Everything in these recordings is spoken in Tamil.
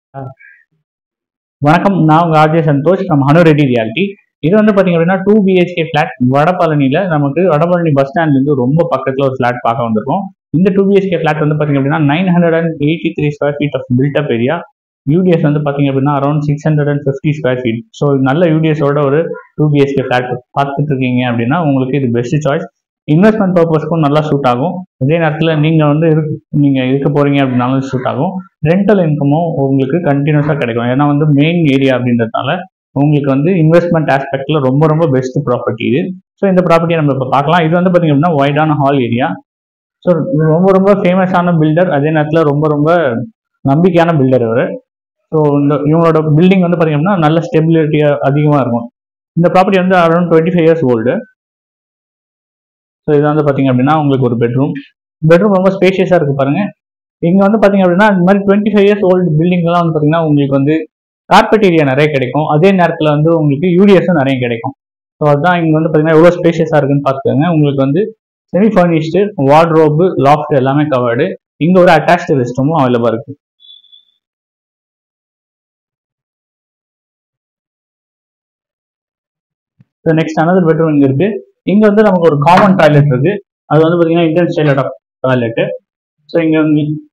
வணக்கம் நான் உங்க ஆர்ஜே சந்தோஷ் நம்ம ஹனு ரெட்டி ரியாலிட்டி இது வந்து பாத்தீங்க அப்படின்னா டூ பிஹெச்கே ஃபிளாட் வடபழனியில நமக்கு வடபழனி பஸ் ஸ்டாண்ட்ல இருந்து ரொம்ப பக்கத்துல ஒரு ஃபிளாட் பார்க்க வந்திருக்கோம் இந்த டூ பிஹெச்கே ஃபிளாட் வந்து பாத்தீங்க அப்படின்னா nine hundred and eighty three square feet of built up area UDS வந்து பாத்தீங்க அப்படின்னா around six hundred and fifty square feet so நல்ல யூடிஎஸோட ஒரு டூ பிஹெச்கே ஃபிளாட் பார்த்துட்டு இருக்கீங்க அப்படின்னா உங்களுக்கு இது பெஸ்ட் சாய்ஸ் இன்வெஸ்ட்மெண்ட் பர்பஸ்க்கும் நல்லா சூட் ஆகும் அதே நேரத்தில் நீங்கள் வந்து இருக்கு நீங்கள் இருக்க போறீங்க அப்படின்னாலும் சூட் ஆகும் ரெண்டல் இன்கமும் உங்களுக்கு கண்டினியூஸாக கிடைக்கும் ஏன்னா வந்து மெயின் ஏரியா அப்படின்றதுனால உங்களுக்கு வந்து இன்வெஸ்ட்மெண்ட் ஆஸ்பெக்ட்ல ரொம்ப ரொம்ப பெஸ்ட் ப்ராப்பர்ட்டி இது ஸோ இந்த ப்ராப்பர்ட்டியை நம்ம இப்போ பார்க்கலாம் இது வந்து பார்த்தீங்க அப்படின்னா வைடான ஹால் ஏரியா ஸோ ரொம்ப ரொம்ப ஃபேமஸான பில்டர் அதே நேரத்தில் ரொம்ப ரொம்ப நம்பிக்கையான பில்டர் இவர் ஸோ இந்த இவங்களோட பில்டிங் வந்து பார்த்தீங்க அப்படின்னா நல்ல ஸ்டெபிலிட்டி அதிகமாக இருக்கும் இந்த ப்ராப்பர்ட்டி வந்து around twenty five years old so இது வந்து பார்த்தீங்க அப்படின்னா உங்களுக்கு ஒரு பெட்ரூம் பெட்ரூம் ரொம்ப ஸ்பேஷியஸாக இருக்கு பாருங்க இங்கே வந்து பார்த்தீங்க அப்படின்னா இந்த மாதிரி டுவெண்ட்டி ஃபைவ் இயர்ஸ் ஓல்டு பில்டிங்லாம் வந்து பார்த்தீங்கன்னா உங்களுக்கு வந்து கார்பெட் ஏரியா நிறைய கிடைக்கும் அதே நேரத்தில் வந்து உங்களுக்கு யூடிஎஸும் நிறைய கிடைக்கும் ஸோ அதுதான் இங்கே வந்து பார்த்தீங்கன்னா எவ்வளோ ஸ்பேஷியஸாக இருக்குன்னு பார்த்துக்கோங்க உங்களுக்கு வந்து செமி ஃபர்னிஷ்டு வார்ட்ரோபு லாஃப்ட் எல்லாமே கவர்டு இங்கே ஒரு அட்டாச்டு ரெஸ்ட் ரூமும் அவைலபிளாக இருக்கு ஸோ நெக்ஸ்ட் அனதர் பெட்ரூம் இங்கே இருக்கு இங்கே வந்து நமக்கு ஒரு காமன் டாய்லெட் இருக்கு அது வந்து பார்த்தீங்கன்னா இந்தியன் ஸ்டைலோட டாய்லெட்டு ஸோ இங்கே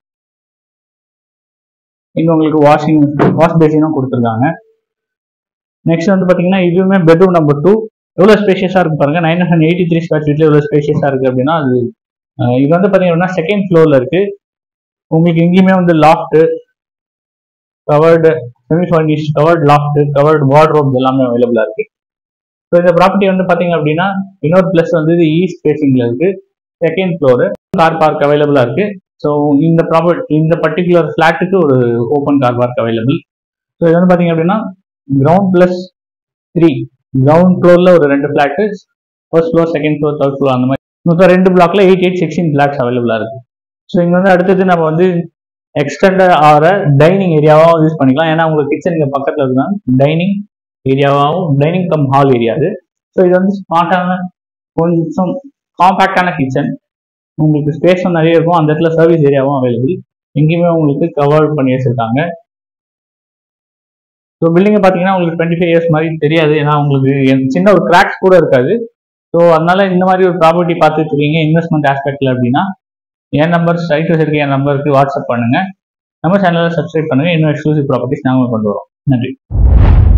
இங்கே உங்களுக்கு வாஷிங் வாஷ் பேசினும் கொடுத்துருக்காங்க நெக்ஸ்ட் வந்து பார்த்தீங்கன்னா இதுவுமே பெட்ரூம் நம்பர் டூ எவ்வளோ ஸ்பேஷியஸாக இருக்கு பாருங்க nine hundred eighty three square ஃபீட்ல எவ்வளோ ஸ்பேஷியஸாக இருக்கு அப்படின்னா அது அஹ் இது வந்து பார்த்தீங்கன்னா செகண்ட் ஃப்ளோரில் இருக்கு உங்களுக்கு எங்கேயுமே வந்து loft covered semi furnish covered loft covered wardrobe எல்லாமே அவைலபிளாக இருக்கு ஸோ இந்த ப்ராப்பர்ட்டி வந்து பார்த்தீங்க அப்படின்னா இன்னொரு ப்ளஸ் வந்து இது ஈஸ்ட் ஃபேசிங்கில் இருக்கு செகண்ட் ஃப்ளோரு கார் பார்க் அவைலபிளாக இருக்கு ஸோ இந்த ப்ராப்பர்ட்டி இந்த பர்டிகுலர் ஃப்ளாட்டுக்கு ஒரு open car park available so இது வந்து பார்த்தீங்க அப்படின்னா கிரவுண்ட் ப்ளஸ் த்ரீ கிரவுண்ட் ஃப்ளோரில் ஒரு ரெண்டு flat first floor second floor third floor அந்த மாதிரி மொத்தம் ரெண்டு பிளாக்ல எயிட் எயிட் சிக்ஸ்டீன் ஃப்ளாட்ஸ் அவைலபிளாக இருக்கு ஸோ இங்கே வந்து அடுத்தது நம்ம வந்து எக்ஸ்டெண்டட் ஆகிற டைனிங் ஏரியாவாகவும் யூஸ் பண்ணிக்கலாம் ஏன்னா உங்களுக்கு கிச்சன் இங்கே பக்கத்தில் இருந்தால் டைனிங் ஏரியாவாகவும் டைனிங் கம் ஹால் ஏரியா அது ஸோ இது வந்து ஸ்மார்ட்டான கொஞ்சம் காம்பேக்டான கிச்சன் உங்களுக்கு ஸ்பேஸும் நிறைய இருக்கும் அந்த இடத்துல சர்வீஸ் ஏரியாவும் அவைலபிள் எங்கேயுமே உங்களுக்கு கவர் பண்ணி வச்சிருக்காங்க ஸோ பில்டிங்கை பார்த்தீங்கன்னா உங்களுக்கு டுவெண்ட்டி ஃபைவ் இயர்ஸ் மாதிரி தெரியாது ஏன்னா உங்களுக்கு எந்த- சின்ன ஒரு கிராக்ஸ் கூட இருக்காது ஸோ அதனால இந்த மாதிரி ஒரு ப்ராப்பர்ட்டி பார்த்துட்டு இருக்கீங்க இன்வெஸ்ட்மெண்ட் ஆஸ்பெக்ட்ல அப்படின்னா என் நம்பர் ஸ்ட்ரைட் வச்சிருக்க என் நம்பருக்கு வாட்ஸ்அப் பண்ணுங்க நம்ம சேனலை சப்ஸ்கிரைப் பண்ணுங்க இன்னும் எக்ஸ்க்ளூசிவ் ப்ராப்பர்ட்டிஸ் நாங்கள் கொண்டு வரோம் நன்றி